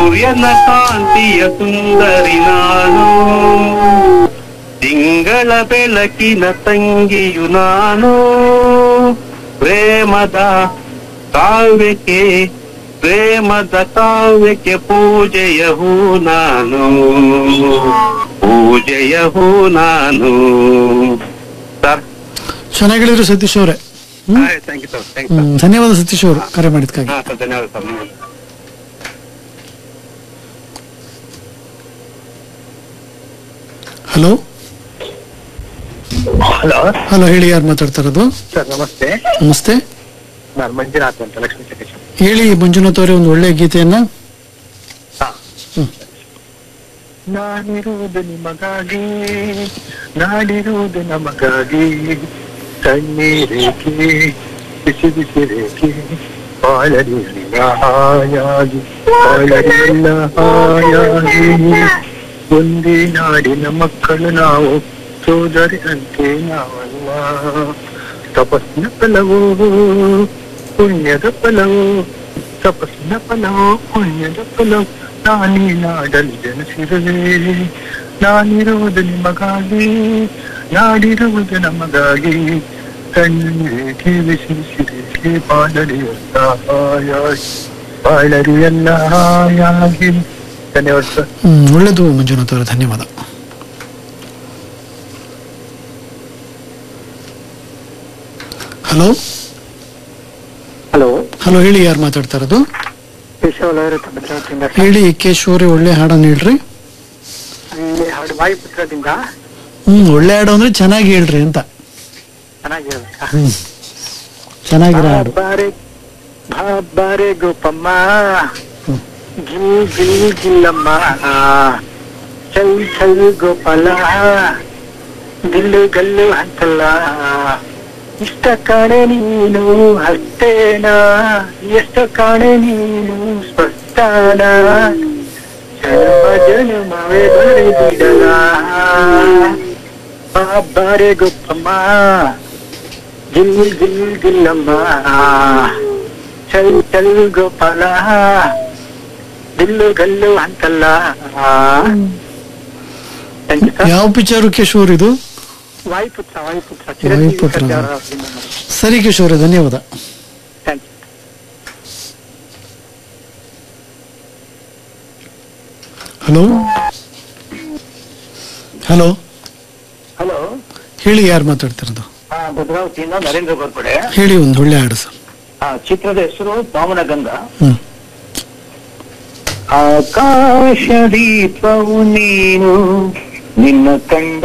ಸೂರ್ಯನ ಕಾಂತಿಯ ಸುಂದರಿ ನಾನು ತಿಂಗಳ ಬೆಳಕಿನ ತಂಗಿಯು ನಾನು ಪ್ರೇಮದ ಕಾವ್ಯಕ್ಕೆ ಪ್ರೇಮದ ಕಾವ್ಯಕ್ಕೆ ಪೂಜೆಯ ಹೂ ನಾನು ಪೂಜೆಯ ಹೂ ನಾನು ಸರ್ ಚೆನ್ನಾಗಿ ಹೇಳಿದ್ರು ಸತೀಶ್ ಅವರೇ thank you sir thank you hmm, ಧನ್ಯವಾದ ಸತೀಶ್ ಅವರು ಕರೆ ಮಾಡಿದ್ಕಾಗಿ ಹಾ ಸರ್ ಧನ್ಯವಾದ ಸರ್ ಧನ್ಯವಾದ ಹಲೋ ಹಲೋ ಹಲೋ ಹೇಳಿ ಯಾರು ಮಾತಾಡ್ತಾ ಇರೋದು ಸರ್ ನಮಸ್ತೆ ನಮಸ್ತೆ ನಾನು ಮಂಜುನಾಥ್ ಅಂತ ಲಕ್ಷ್ಮೀ ಸತೀಶ್ ಹೇಳಿ ಮಂಜುನಾಥ್ ಅವರೇ ಒಂದು ಒಳ್ಳೆಯ ಗೀತೆಯನ್ನ ನಾನಿರುವುದು ನಿಮಗಾಗಿ ನಾಡಿರುವುದು ನಮಗಾಗಿ ಕಣ್ಣೀರೇಕೆ ಬಿಸಿ ಬಿಸಿ ರೇಖೆ ಬಾಳಲಿಲ್ಲ ಹಾಯಾಗಿ ಬಾಳಲಿಲ್ಲ ಹಾಯಾಗಿ ಒಂದೇ ನಾಡಿನ ಮಕ್ಕಳು ನಾವು ಸೋದರಿ ಅಂತೆ ನಾವಲ್ಲ ತಪಸ್ಸಿನ ಫಲವೋ ಪುಣ್ಯದ ಫಲವೋ ತಪಸ್ಸಿನ ಫಲವೋ ಪುಣ್ಯದ ಫಲವೋ ನಾನೀ ನಾಡಲು ಜನಿಸಿರುವೆ ನಾನಿರುವುದು ನಿಮಗಾಗಿ ನಾಡಿರುವುದು ನಮಗಾಗಿ ಕಣ್ಣಿಗೆ ಬಿಸಿಸಿರೇಕೆ ಬಾಳರಿಯಲ್ಲ ಹಾಯಾಗಿ ಬಾಳರಿಯಲ್ಲ ಹಾಯಾಗಿ ಧನ್ಯವಾದ ಸರ್ ಹ್ಮ್ ಒಳ್ಳೇದು ಮಂಜುನಾಥ್ ಅವರೇ ಧನ್ಯವಾದ ಹಲೋ ಹಲೋ ಹಲೋ ಹೇಳಿ ಯಾರು ಮಾತಾಡ್ತಾ ಇರೋದು ಕೇಶವಲವರು ಭದ್ರಾವತಿಯಿಂದ ಹೇಳಿ ಕೇಶ್ ಅವರೇ ಒಳ್ಳೆ ಹಾಡನ್ನ ಹೇಳ್ರಿ ಇಲ್ಲಿ ಹಾಡು ವಾಯುಪುತ್ರದಿಂದ ಹ್ಮ್ ಒಳ್ಳೆ ಹಾಡು ಅಂದ್ರೆ ಚೆನ್ನಾಗಿ ಹೇಳ್ರಿ ಅಂತ ಚೆನ್ನಾಗಿರುತ್ತೆ ಹ್ಮ್ ಚೆನ್ನಾಗಿರೋ ಹಾಡು ಬಾರೆ ಬಾರೆ ಗೋಪಮ್ಮ ಗಿಲ್ ಗಿಲ್ ಗಿಲ್ಲಮ್ಮ ಚಲ್ ಚಲ್ ಗೋಪಾಲ ಗಿಲ್ಲು ಗಲ್ಲು ಅಂತಲ್ಲ ಇಷ್ಟ ಕಾಣೆ ನೀನು ಅಷ್ಟೇನ ಎಷ್ಟು ಕಾಣೆ ನೀನು ಸ್ಪಷ್ಟನ ಜನ್ಮ ಜನ್ಮವೇ ಬರೆದಿಡಲ ಬಾರೆ ಗೊಪ್ಪಮ್ಮ ಗಿಲ್ ಗಿಲ್ ಗಿಲ್ಲಮ್ಮ ಚಲ್ ಚಲ್ ಗೋಪಾಲ ಗಿಲ್ಲು ಗಲ್ಲು ಅಂತಲ್ಲ Thank you, sir. ಯಾವ ಪಿಕ್ಚರು ಕೇಶ್ ಅವರು ಇದು ವಾಯುಪುತ್ರ ವಾಯುಪುತ್ರ ಚಿರಂಜೀವಿ ವಾಯುಪುತ್ರ. ಸರ್ಜಾ ಅವರ film. ಸರಿ ಕೇಶ್ ಅವರೇ ಧನ್ಯವಾದ Thank you. Hello hello hello ಹೇಳಿ ಯಾರು ಮಾತಾಡ್ತಿರೋದು ಆ, ಭದ್ರಾವತಿಯಿಂದ ನರೇಂದ್ರ ಗೋರ್ಪಡೆ ಹೇಳಿ ಒಂದು ಒಳ್ಳೆ ಹಾಡು ಸರ್ ಆ, ಚಿತ್ರದ ಹೆಸರು ಪಾವನ ಗಂಗಾ ಹ್ಮ್ ಆಕಾಶ ದೀಪವು ನೀನು ನಿನ್ನ ಕಂಡ